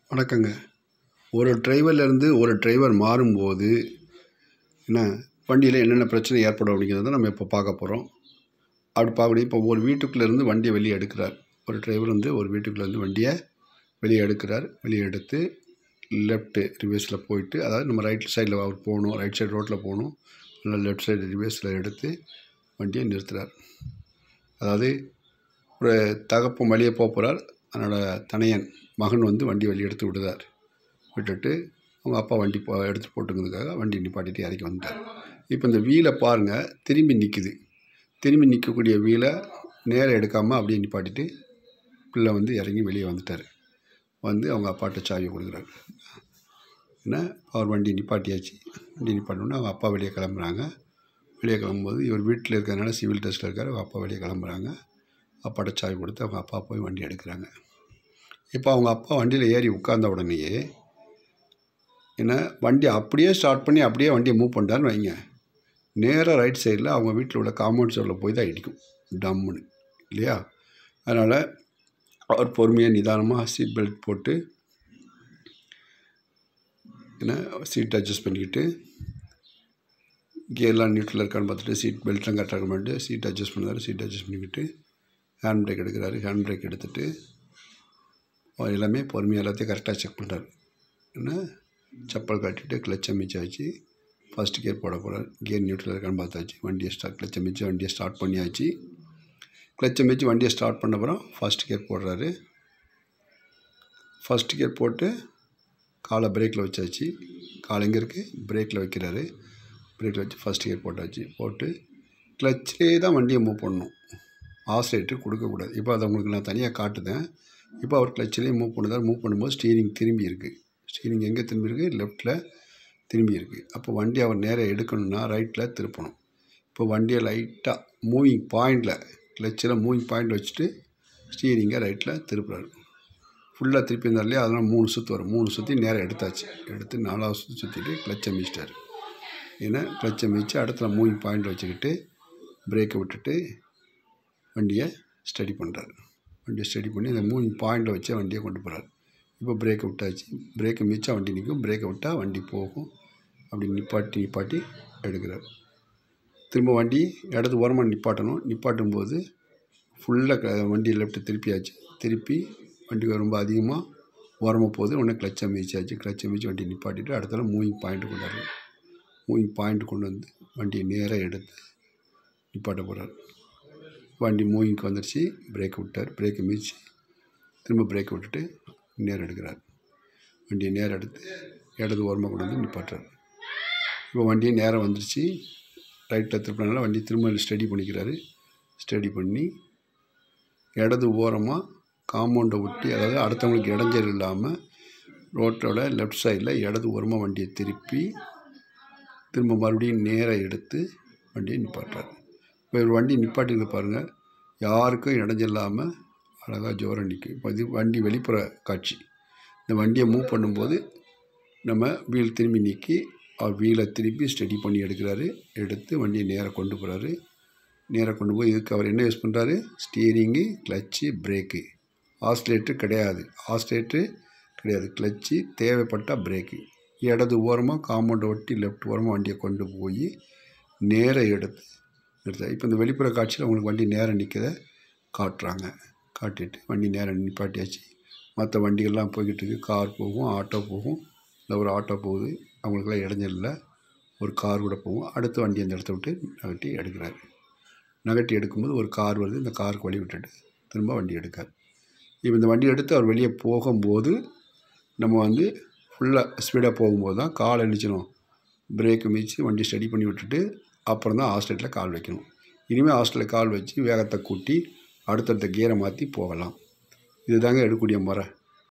வணக்கங்க ஒரு டிரைவர்லேருந்து ஒரு டிரைவர் மாறும்போது என்ன வண்டியில் என்னென்ன பிரச்சனை ஏற்படும் அப்படிங்கிறத நம்ம இப்போ பார்க்க போகிறோம் அப்படி பார்க்கக்கூடிய இப்போ ஒரு வீட்டுக்குள்ளேருந்து வண்டியை வெளியே எடுக்கிறார் ஒரு டிரைவர் வந்து ஒரு வீட்டுக்குள்ளேருந்து வண்டியை வெளியே எடுக்கிறார் வெளியே எடுத்து லெஃப்ட்டு ரிவர்ஸில் போயிட்டு அதாவது நம்ம ரைட் சைடில் அவர் போகணும் ரைட் சைடு ரோட்டில் போகணும் இல்லை லெஃப்ட் சைடு ரிவர்ஸில் எடுத்து வண்டியை நிறுத்துகிறார் அதாவது ஒரு தகப்பன் வெளியே போக போகிறார் அதனோட தனையன் மகன் வந்து வண்டி வெளியே எடுத்து விடுதார் விட்டுட்டு அவங்க அப்பா வண்டி போ எடுத்து போட்டுங்கிறதுக்காக வண்டி நிப்பாட்டிட்டு இறக்கி வந்துட்டார் இப்போ இந்த வீலை பாருங்கள் திரும்பி நிற்குது திரும்பி நிற்கக்கூடிய வீலை நேரம் எடுக்காமல் அப்படியே நிப்பாட்டிட்டு பிள்ளை வந்து இறங்கி வெளியே வந்துட்டார் வந்து அவங்க அப்பாட்ட சாவி கொடுக்குறாரு என்ன அவர் வண்டி நிப்பாட்டியாச்சு வண்டி நிப்பாட்டினோடனே அவங்க அப்பா வெளியே கிளம்புறாங்க வெளியே கிளம்பும்போது இவர் வீட்டில் இருக்கிறதுனால சிவில் டெஸ்ட்டில் இருக்கார் அவங்க அப்பா வெளியே கிளம்புறாங்க அப்பாட்ட சாவி கொடுத்து அவங்க அப்பா போய் வண்டி எடுக்கிறாங்க இப்போ அவங்க அப்பா வண்டியில் ஏறி உட்கார்ந்த உடனேயே என்ன வண்டி அப்படியே ஸ்டார்ட் பண்ணி அப்படியே வண்டியை மூவ் பண்ணிட்டாருன்னு வைங்க நேராக ரைட் சைடில் அவங்க வீட்டில் உள்ள காம்பவுண்ட் சைடில் போய் தான் இடிக்கும் டம்முன்னு இல்லையா அதனால் அவர் பொறுமையாக நிதானமாக சீட் பெல்ட் போட்டு என்ன சீட் அட்ஜஸ்ட் பண்ணிக்கிட்டு கியர்லாம் நியூட்ரல் இருக்கான்னு பார்த்துட்டு சீட் பெல்ட்லாம் கரெக்டாக இருக்க மாட்டு சீட் அட்ஜஸ்ட் பண்ணுறாரு சீட் அட்ஜஸ்ட் பண்ணிக்கிட்டு ஹேண்ட் பிரேக் எடுக்கிறாரு ஹேண்ட் பிரேக் எடுத்துகிட்டு அவர் எல்லாமே பொறுமையாக எல்லாத்தையும் கரெக்டாக செக் பண்ணுறாரு என்ன செப்பல் கட்டிட்டு கிளச்சை மிச்சம் வச்சு ஃபஸ்ட் கியர் போட போகிறார் கியர் நியூட்ரல் இருக்கான்னு பார்த்தாச்சு வண்டியை ஸ்டார்ட் கிளச்சை மிச்சு வண்டியை ஸ்டார்ட் பண்ணியாச்சு கிளச்சை மிச்சு வண்டியை ஸ்டார்ட் பண்ண அப்புறம் ஃபஸ்ட் கியர் போடுறாரு ஃபஸ்ட் கியர் போட்டு காலை பிரேக்கில் வச்சாச்சு கால் எங்கே இருக்குது பிரேக்கில் வைக்கிறாரு பிரேக்கில் வச்சு ஃபஸ்ட் கியர் போட்டாச்சு போட்டு கிளச்சிலே தான் வண்டியை மூவ் பண்ணணும் ஆசிலேட்டர் கொடுக்கக்கூடாது இப்போ அதை உங்களுக்கு நான் தனியாக காட்டுதேன் இப்போ அவர் கிளச்சிலே மூவ் பண்ணுதார் மூவ் பண்ணும்போது ஸ்டீரிங் திரும்பி இருக்குது ஸ்டீரிங் எங்கே திரும்பி இருக்குது லெஃப்ட்டில் திரும்பி இருக்குது அப்போ வண்டி அவர் நேராக எடுக்கணும்னா ரைட்டில் திருப்பணும் இப்போ வண்டியை லைட்டாக மூவிங் பாயிண்டில் கிளச்சில் மூவிங் பாயிண்ட் வச்சுட்டு ஸ்டீரிங்கை ரைட்டில் திருப்புறாரு ஃபுல்லாக திருப்பி இருந்தார் இல்லையா அதெல்லாம் மூணு சுற்று வரும் மூணு சுற்றி நேராக எடுத்தாச்சு எடுத்து நாலாவது சுற்றி சுற்றிட்டு கிளச்சை மிச்சிட்டார் ஏன்னா கிளச்சை மிச்சு இடத்துல மூவிங் பாயிண்ட் வச்சுக்கிட்டு பிரேக்கை விட்டுட்டு வண்டியை ஸ்டடி பண்ணுறாரு வண்டியை ஸ்டடி பண்ணி அந்த மூவிங் பாயிண்ட்டை வச்சு வண்டியை கொண்டு போகிறார் இப்போ பிரேக்கை விட்டாச்சு பிரேக்கை மிச்சா வண்டி நிற்கும் பிரேக்கை விட்டால் வண்டி போகும் அப்படி நிப்பாட்டி நிப்பாட்டி எடுக்கிறார் திரும்ப வண்டி இடது ஓரமாக நிப்பாட்டணும் நிப்பாட்டும் போது ஃபுல்லாக வண்டி லெஃப்ட் திருப்பியாச்சு திருப்பி வண்டி ரொம்ப அதிகமாக ஓரமாக போகுது உடனே கிளச்சை மிதிச்சாச்சு கிளச்சை மிதிச்சு வண்டி நிப்பாட்டிட்டு அடுத்தால மூவிங் பாயிண்ட் கொண்டாரு மூவிங் பாயிண்ட் கொண்டு வந்து வண்டியை நேராக எடுத்து நிப்பாட்ட போகிறார் வண்டி மூவிங்க்கு வந்துடுச்சு பிரேக் விட்டார் பிரேக்கை மிதிச்சு திரும்ப பிரேக்கை விட்டுட்டு நேரம் எடுக்கிறார் வண்டியை நேரம் எடுத்து இடது ஓரமாக கொண்டு வந்து நிப்பாட்டுறாரு இப்போ வண்டியை நேரம் வந்துருச்சு ரைட்டில் திருப்பினால வண்டி திரும்ப ஸ்டடி பண்ணிக்கிறாரு ஸ்டடி பண்ணி இடது ஓரமாக காம்பவுண்டை ஒட்டி அதாவது அடுத்தவங்களுக்கு இடைஞ்சல் இல்லாமல் ரோட்டோட லெஃப்ட் சைடில் இடது ஓரமாக வண்டியை திருப்பி திரும்ப மறுபடியும் நேராக எடுத்து வண்டியை நிப்பாட்டுறாரு இப்போ இவர் வண்டி நிப்பாட்டிங்க பாருங்கள் யாருக்கும் இடைஞ்சல் இல்லாமல் அழகாக ஜோரம் நிற்கும் இப்போ இது வண்டி வெளிப்புற காட்சி இந்த வண்டியை மூவ் பண்ணும்போது நம்ம வீல் திரும்பி நீக்கி அவர் வீலை திருப்பி ஸ்டடி பண்ணி எடுக்கிறாரு எடுத்து வண்டியை நேராக கொண்டு போகிறாரு நேராக கொண்டு போய் இதுக்கு அவர் என்ன யூஸ் பண்ணுறாரு ஸ்டீரிங்கு கிளச்சு பிரேக்கு ஆஸ்லேட்ரு கிடையாது ஆஸ்லேட்ரு கிடையாது கிளச்சு தேவைப்பட்டால் பிரேக்கு இடது ஓரமாக காம்பவுண்டை ஒட்டி லெஃப்ட் ஓரமாக வண்டியை கொண்டு போய் நேராக எடுத்து எடுத்து இப்போ இந்த வெளிப்புற காட்சியில் உங்களுக்கு வண்டி நேரம் நிற்கத காட்டுறாங்க காட்டிட்டு வண்டி நேரம் நிப்பாட்டியாச்சு மற்ற வண்டிகள்லாம் போய்கிட்டு இருக்குது கார் போகும் ஆட்டோ போகும் இல்லை ஒரு ஆட்டோ போகுது அவங்களுக்கெல்லாம் இடைஞ்சல் இல்லை ஒரு கார் கூட போகும் அடுத்த வண்டி அந்த இடத்த விட்டு நகட்டி எடுக்கிறாரு நகட்டி எடுக்கும்போது ஒரு கார் வருது இந்த காருக்கு வழி விட்டுட்டு திரும்ப வண்டி எடுக்கார் இப்போ இந்த வண்டி எடுத்து அவர் வெளியே போகும்போது நம்ம வந்து ஃபுல்லாக ஸ்பீடாக போகும்போது தான் கால் அடிச்சிடும் பிரேக்கு மிதித்து வண்டி ஸ்டடி பண்ணி விட்டுட்டு அப்புறம் தான் ஹாஸ்டலில் கால் வைக்கணும் இனிமேல் ஹாஸ்டலில் கால் வச்சு வேகத்தை கூட்டி அடுத்தடுத்த கியரை மாற்றி போகலாம் இது தாங்க எடுக்கக்கூடிய முறை